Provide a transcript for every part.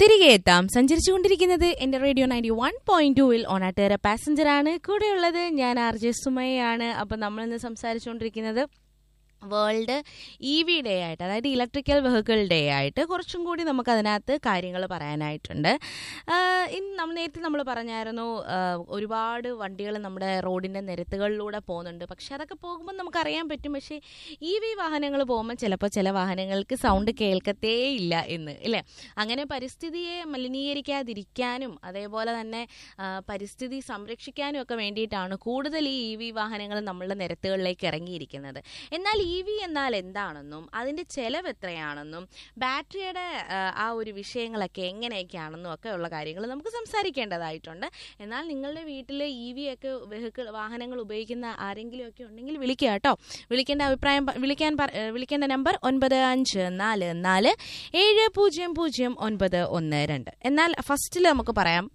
തിരികെ എത്താം സഞ്ചരിച്ചുകൊണ്ടിരിക്കുന്നത് എന്റെ റേഡിയോ നയൻറ്റി വൺ പോയിന്റ് ടൂവിൽ ഓണാട്ടേറെ പാസഞ്ചർ ആണ് കൂടെയുള്ളത് ഞാൻ ആർ ജെ സുമയാണ് അപ്പം നമ്മളിന്ന് സംസാരിച്ചുകൊണ്ടിരിക്കുന്നത് വേൾഡ് ഇ വി ഡേ ആയിട്ട് അതായത് ഇലക്ട്രിക്കൽ വെഹിക്കിൾ ഡേ ആയിട്ട് കുറച്ചും കൂടി നമുക്ക് അതിനകത്ത് കാര്യങ്ങൾ പറയാനായിട്ടുണ്ട് ആഹ് ഇന്ന് നമ്മൾ നേരത്തെ നമ്മൾ പറഞ്ഞായിരുന്നു ആഹ് ഒരുപാട് വണ്ടികൾ നമ്മുടെ റോഡിൻ്റെ നിരത്തുകളിലൂടെ പോകുന്നുണ്ട് പക്ഷെ അതൊക്കെ പോകുമ്പോൾ നമുക്കറിയാൻ പറ്റും പക്ഷേ ഇ വി വാഹനങ്ങൾ പോകുമ്പോൾ ചിലപ്പോൾ ചില വാഹനങ്ങൾക്ക് സൗണ്ട് കേൾക്കത്തേ ഇല്ല എന്ന് ഇല്ലേ അങ്ങനെ പരിസ്ഥിതിയെ മലിനീകരിക്കാതിരിക്കാനും അതേപോലെ തന്നെ ആ, പരിസ്ഥിതി സംരക്ഷിക്കാനും ഒക്കെ വേണ്ടിയിട്ടാണ് കൂടുതൽ ഈ ഇ വി വാഹനങ്ങൾ നമ്മളുടെ നിരത്തുകളിലേക്ക് ഇറങ്ങിയിരിക്കുന്നത് എന്നാൽ ഇ വി എന്നാൽ എന്താണെന്നും അതിൻ്റെ ചെലവ് എത്രയാണെന്നും ബാറ്ററിയുടെ ആ, ആ ഒരു വിഷയങ്ങളൊക്കെ എങ്ങനെയൊക്കെയാണെന്നും ഒക്കെ ഉള്ള കാര്യങ്ങൾ നമുക്ക് സംസാരിക്കേണ്ടതായിട്ടുണ്ട് എന്നാൽ നിങ്ങളുടെ വീട്ടിൽ ഇ വി ഒക്കെ വെഹിക്കിൾ വാഹനങ്ങൾ ഉപയോഗിക്കുന്ന ആരെങ്കിലും ഒക്കെ ഉണ്ടെങ്കിൽ വിളിക്കുക കേട്ടോ വിളിക്കേണ്ട അഭിപ്രായം പ- വിളിക്കാൻ പറ- ഏ, വിളിക്കേണ്ട നമ്പർ ഒൻപത് അഞ്ച് നാല് നാല് ഏഴ് പൂജ്യം പൂജ്യം ഒൻപത് ഒന്ന് രണ്ട് എന്നാൽ ഫസ്റ്റിൽ നമുക്ക് പറയാം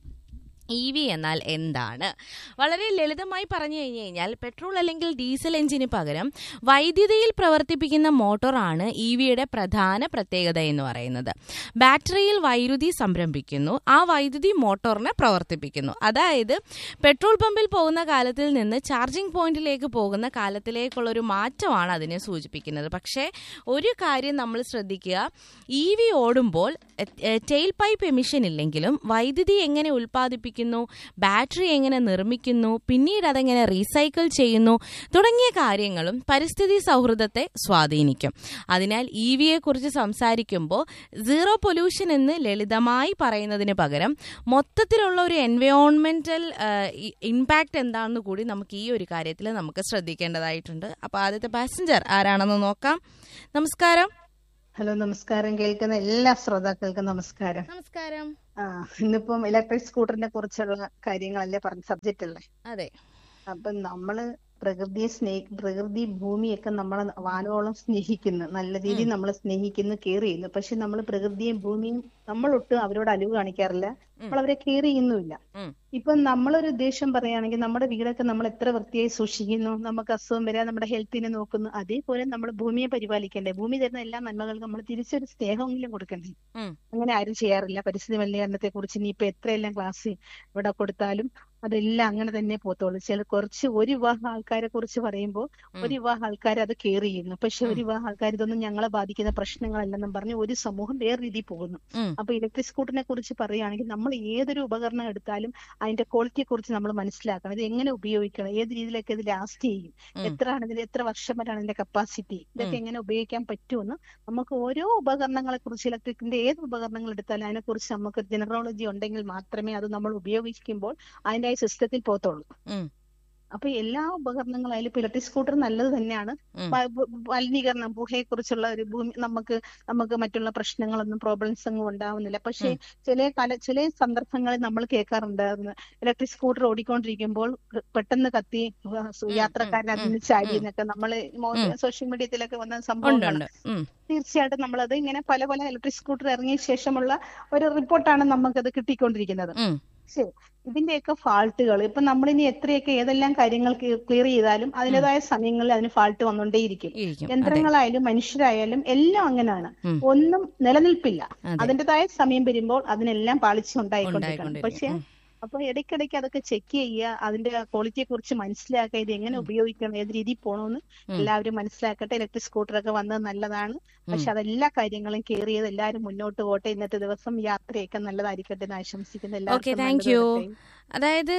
ഇ വി എന്നാൽ എന്താണ് വളരെ ലളിതമായി പറഞ്ഞു കഴിഞ്ഞു കഴിഞ്ഞാൽ പെട്രോൾ അല്ലെങ്കിൽ ഡീസൽ എഞ്ചിന് പകരം വൈദ്യുതിയിൽ പ്രവർത്തിപ്പിക്കുന്ന മോട്ടോറാണ് ഇ വിയുടെ പ്രധാന പ്രത്യേകത എന്ന് പറയുന്നത് ബാറ്ററിയിൽ വൈദ്യുതി സംരംഭിക്കുന്നു ആ വൈദ്യുതി മോട്ടോറിനെ പ്രവർത്തിപ്പിക്കുന്നു അതായത് പെട്രോൾ പമ്പിൽ പോകുന്ന കാലത്തിൽ നിന്ന് ചാർജിംഗ് പോയിന്റിലേക്ക് പോകുന്ന കാലത്തിലേക്കുള്ള ഒരു മാറ്റമാണ് അതിനെ സൂചിപ്പിക്കുന്നത് പക്ഷേ ഒരു കാര്യം നമ്മൾ ശ്രദ്ധിക്കുക ഇ വി ഓടുമ്പോൾ ടെയിൽ പൈപ്പ് എമിഷൻ ഇല്ലെങ്കിലും വൈദ്യുതി എങ്ങനെ ഉൽപ്പാദിപ്പിക്കുന്നു ബാറ്ററി എങ്ങനെ നിർമ്മിക്കുന്നു പിന്നീട് അതെങ്ങനെ റീസൈക്കിൾ ചെയ്യുന്നു തുടങ്ങിയ കാര്യങ്ങളും പരിസ്ഥിതി സൗഹൃദത്തെ സ്വാധീനിക്കും അതിനാൽ ഇ വിയെ കുറിച്ച് സംസാരിക്കുമ്പോൾ സീറോ പൊല്യൂഷൻ എന്ന് ലളിതമായി പറയുന്നതിന് പകരം മൊത്തത്തിലുള്ള ഒരു എൻവയോൺമെന്റൽ ഇമ്പാക്റ്റ് എന്താണെന്ന് കൂടി നമുക്ക് ഈ ഒരു കാര്യത്തിൽ നമുക്ക് ശ്രദ്ധിക്കേണ്ടതായിട്ടുണ്ട് അപ്പോൾ ആദ്യത്തെ പാസഞ്ചർ ആരാണെന്ന് നോക്കാം നമസ്കാരം ഹലോ നമസ്കാരം കേൾക്കുന്ന എല്ലാ ശ്രോതാക്കൾക്കും നമസ്കാരം നമസ്കാരം ആ ഇന്നിപ്പം ഇലക്ട്രിക് സ്കൂട്ടറിനെ കുറിച്ചുള്ള കാര്യങ്ങളല്ലേ പറഞ്ഞ സബ്ജക്റ്റ് അല്ലേ അതെ അപ്പൊ നമ്മള് പ്രകൃതിയെ സ്നേഹി പ്രകൃതി ഭൂമിയൊക്കെ നമ്മളെ വാനോളം സ്നേഹിക്കുന്നു നല്ല രീതിയിൽ നമ്മളെ സ്നേഹിക്കുന്നു കെയർ ചെയ്യുന്നു പക്ഷെ നമ്മൾ പ്രകൃതിയും ഭൂമിയും നമ്മളൊട്ടും അവരോട് അലിവ് കാണിക്കാറില്ല നമ്മൾ അവരെ കെയർ ചെയ്യുന്നുമില്ല ഉം. ഇപ്പൊ നമ്മളൊരു ഉദ്ദേശം പറയുകയാണെങ്കിൽ നമ്മുടെ വീടൊക്കെ നമ്മൾ എത്ര വൃത്തിയായി സൂക്ഷിക്കുന്നു നമുക്ക് അസുഖം വരാൻ നമ്മുടെ ഹെൽത്തിനെ നോക്കുന്നു അതേപോലെ നമ്മൾ ഭൂമിയെ പരിപാലിക്കണ്ടേ ഭൂമി തരുന്ന എല്ലാ നന്മകൾക്കും നമ്മൾ തിരിച്ചൊരു സ്നേഹമെങ്കിലും കൊടുക്കണ്ടേ ഉം. അങ്ങനെ ആരും ചെയ്യാറില്ല പരിസ്ഥിതി മലിനീകരണത്തെ കുറിച്ച് ഇനിയിപ്പോ എത്രയെല്ലാം ക്ലാസ് ഇവിടെ കൊടുത്താലും അതെല്ലാം അങ്ങനെ തന്നെ പോത്തോളൂ ചില കുറച്ച് ഒരു വിഭാഗം ആൾക്കാരെ കുറിച്ച് പറയുമ്പോൾ ഒരു വിഭാഗം ആൾക്കാർ അത് കെയർ ചെയ്യുന്നു പക്ഷെ ഒരു വിഭാഗം ആൾക്കാർ ഇതൊന്നും ഞങ്ങളെ ബാധിക്കുന്ന പ്രശ്നങ്ങളല്ലെന്നും പറഞ്ഞ് ഒരു സമൂഹം വേറെ രീതിയിൽ പോകുന്നു ഉം. അപ്പൊ ഇലക്ട്രിക് സ്കൂട്ടറിനെ കുറിച്ച് പറയുകയാണെങ്കിൽ നമ്മൾ ഏതൊരു ഉപകരണം എടുത്താലും അതിന്റെ ക്വാളിറ്റിയെ കുറിച്ച് നമ്മൾ മനസ്സിലാക്കണം ഇത് എങ്ങനെ ഉപയോഗിക്കണം ഏത് രീതിയിലൊക്കെ ഇത് ലാസ്റ്റ് ചെയ്യും ഉം. എത്രയാണ് ഇതിൽ എത്ര വർഷം വരെയാണ് ഇതിന്റെ കപ്പാസിറ്റി ഇതൊക്കെ എങ്ങനെ ഉപയോഗിക്കാൻ പറ്റുമെന്ന് നമുക്ക് ഓരോ ഉപകരണങ്ങളെ കുറിച്ച് ഇലക്ട്രിക്കിന്റെ ഏത് ഉപകരണങ്ങൾ എടുത്താലും അതിനെ കുറിച്ച് നമുക്ക് ജനറോളജി ഉണ്ടെങ്കിൽ മാത്രമേ അത് നമ്മൾ ഉപയോഗിക്കുമ്പോൾ അതിന്റെ ആ സിസ്റ്റത്തിൽ പോകത്തുള്ളൂ ഉം. അപ്പൊ എല്ലാ ഉപകരണങ്ങളായാലും ഇപ്പൊ ഇലക്ട്രിക് സ്കൂട്ടർ നല്ലത് തന്നെയാണ് ഉം. മ- ഭൂ- മലിനീകരണം ഭൂമിയെ കുറിച്ചുള്ള ഒരു ഭൂമി നമുക്ക് നമുക്ക് മറ്റുള്ള പ്രശ്നങ്ങളൊന്നും പ്രോബ്ലംസ് ഒന്നും ഉണ്ടാവുന്നില്ല പക്ഷേ ചില കാല ചില സന്ദർഭങ്ങളിൽ നമ്മൾ കേൾക്കാറുണ്ടായിരുന്നു ഇലക്ട്രിക് സ്കൂട്ടർ ഓടിക്കൊണ്ടിരിക്കുമ്പോൾ പെട്ടെന്ന് കത്തി യാത്രക്കാരൻ അതിൽ നിന്ന് ചാടി എന്നൊക്കെ നമ്മൾ സോഷ്യൽ മീഡിയത്തിലൊക്കെ വന്ന ഉണ്ട് സംഭവങ്ങളാണ് ഉണ്ട് ഉം. തീർച്ചയായിട്ടും നമ്മളത് ഇങ്ങനെ പല പല ഇലക്ട്രിക് സ്കൂട്ടർ ഇറങ്ങിയ ശേഷമുള്ള ഒരു റിപ്പോർട്ടാണ് നമുക്കത് കിട്ടിക്കൊണ്ടിരിക്കുന്നത് ഉം. ശരി ഇതിന്റെയൊക്കെ ഫാൾട്ടുകൾ ഇപ്പൊ നമ്മളിനി എത്രയൊക്കെ ഏതെല്ലാം കാര്യങ്ങൾ ക്ലിയർ ചെയ്താലും അതിൻ്റെതായ സമയങ്ങളിൽ അതിന് ഫാൾട്ട് വന്നുകൊണ്ടേയിരിക്കും ഇരിക്കും അതെ യന്ത്രങ്ങളായാലും മനുഷ്യരായാലും എല്ലാം അങ്ങനെയാണ് ഉം. ഒന്നും നിലനിൽപ്പില്ല അതെ. അതിൻ്റെതായ സമയം വരുമ്പോൾ അതിനെല്ലാം പാളിച്ച ഉണ്ടായിക്കൊണ്ടിരിക്കണം ഉണ്ടായിക്കൊണ്ടിരിക്കും. പക്ഷെ അപ്പൊ ഇടയ്ക്കിടയ്ക്ക് അതൊക്കെ ചെക്ക് ചെയ്യുക അതിന്റെ ക്വാളിറ്റിയെ കുറിച്ച് മനസ്സിലാക്കുക ഇത് എങ്ങനെ ഉപയോഗിക്കണം ഏത് രീതിയിൽ പോകണമെന്ന് എല്ലാവരും മനസ്സിലാക്കട്ടെ ഇലക്ട്രിക് സ്കൂട്ടറൊക്കെ വന്നത് നല്ലതാണ് പക്ഷെ അതെല്ലാ കാര്യങ്ങളും കെയർ ചെയ്ത് എല്ലാവരും മുന്നോട്ട് പോട്ടെ ഇന്നത്തെ ദിവസം യാത്രയൊക്കെ നല്ലതായിരിക്കട്ടെ എന്ന് ആശംസിക്കുന്നു ഓക്കെ എല്ലാവർക്കും താങ്ക് നല്ലത് യു വരട്ടെ. അതായത്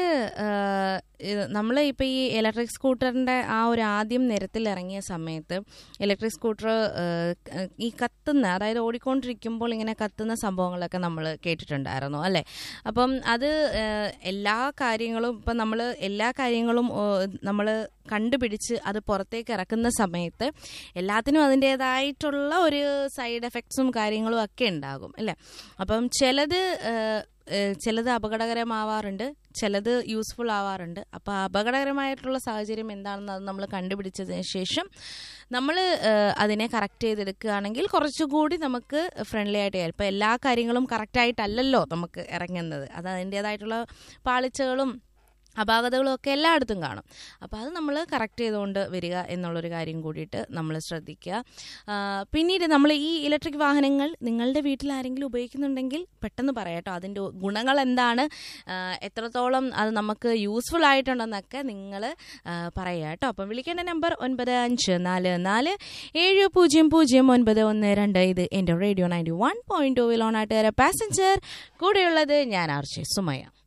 നമ്മൾ ഇപ്പോൾ ഈ ഇലക്ട്രിക് സ്കൂട്ടറിൻ്റെ ആ ഒരു ആദ്യം നിരത്തിൽ ഇറങ്ങിയ സമയത്ത് ഇലക്ട്രിക് സ്കൂട്ടർ ഈ കത്തുന്ന അതായത് ഓടിക്കൊണ്ടിരിക്കുമ്പോൾ ഇങ്ങനെ കത്തുന്ന സംഭവങ്ങളൊക്കെ നമ്മൾ കേട്ടിട്ടുണ്ടായിരുന്നു അല്ലേ അപ്പം അത് ഏഹ്, എല്ലാ കാര്യങ്ങളും ഇപ്പം നമ്മൾ എല്ലാ കാര്യങ്ങളും നമ്മൾ കണ്ടുപിടിച്ച് അത് പുറത്തേക്ക് ഇറക്കുന്ന സമയത്ത് എല്ലാത്തിനും അതിൻ്റേതായിട്ടുള്ള ഒരു സൈഡ് എഫക്ട്സും കാര്യങ്ങളും ഒക്കെ ഉണ്ടാകും അല്ലേ അപ്പം ചിലത് ഏഹ്, ഏഹ് ചിലത് അപകടകരമാവാറുണ്ട് ചിലത് യൂസ്ഫുൾ ആവാറുണ്ട് അപ്പോൾ അപകടകരമായിട്ടുള്ള സാഹചര്യം എന്താണെന്ന് അത് നമ്മൾ കണ്ടുപിടിച്ചതിന് ശേഷം നമ്മൾ അതിനെ കറക്റ്റ് ചെയ്തെടുക്കുകയാണെങ്കിൽ കുറച്ചുകൂടി നമുക്ക് ഫ്രണ്ട്ലി ആയിട്ട് ചെയ്യാം ഇപ്പോൾ എല്ലാ കാര്യങ്ങളും കറക്റ്റായിട്ടല്ലല്ലോ നമുക്ക് ഇറങ്ങുന്നത് അത് അതിൻ്റേതായിട്ടുള്ള പാളിച്ചകളും അപാകതകളും ഒക്കെ എല്ലായിടത്തും കാണും അപ്പോൾ അത് നമ്മൾ കറക്റ്റ് ചെയ്തുകൊണ്ട് വരിക എന്നുള്ളൊരു കാര്യം കൂടിയിട്ട് നമ്മൾ ശ്രദ്ധിക്കുക ആ, പിന്നീട് നമ്മൾ ഈ ഇലക്ട്രിക് വാഹനങ്ങൾ നിങ്ങളുടെ വീട്ടിൽ ആരെങ്കിലും ഉപയോഗിക്കുന്നുണ്ടെങ്കിൽ പെട്ടെന്ന് പറയാട്ടോ അതിൻ്റെ ഗുണങ്ങൾ എന്താണ് ആ, എത്രത്തോളം അത് നമുക്ക് യൂസ്ഫുൾ ആയിട്ടുണ്ടെന്നൊക്കെ നിങ്ങൾ പറയുക കേട്ടോ അപ്പം വിളിക്കേണ്ട നമ്പർ ഒൻപത് അഞ്ച് നാല് നാല് ഏഴ് പൂജ്യം പൂജ്യം ഒൻപത് ഒന്ന് രണ്ട് ഇത് എൻ്റെ റേഡിയോ നയൻറ്റി വൺ പോയിൻറ്റ് ടൂവിൽ ഓണാട്ടുകാര പാസഞ്ചർ കൂടെയുള്ളത് ഞാൻ ആർച്ചെ സുമയ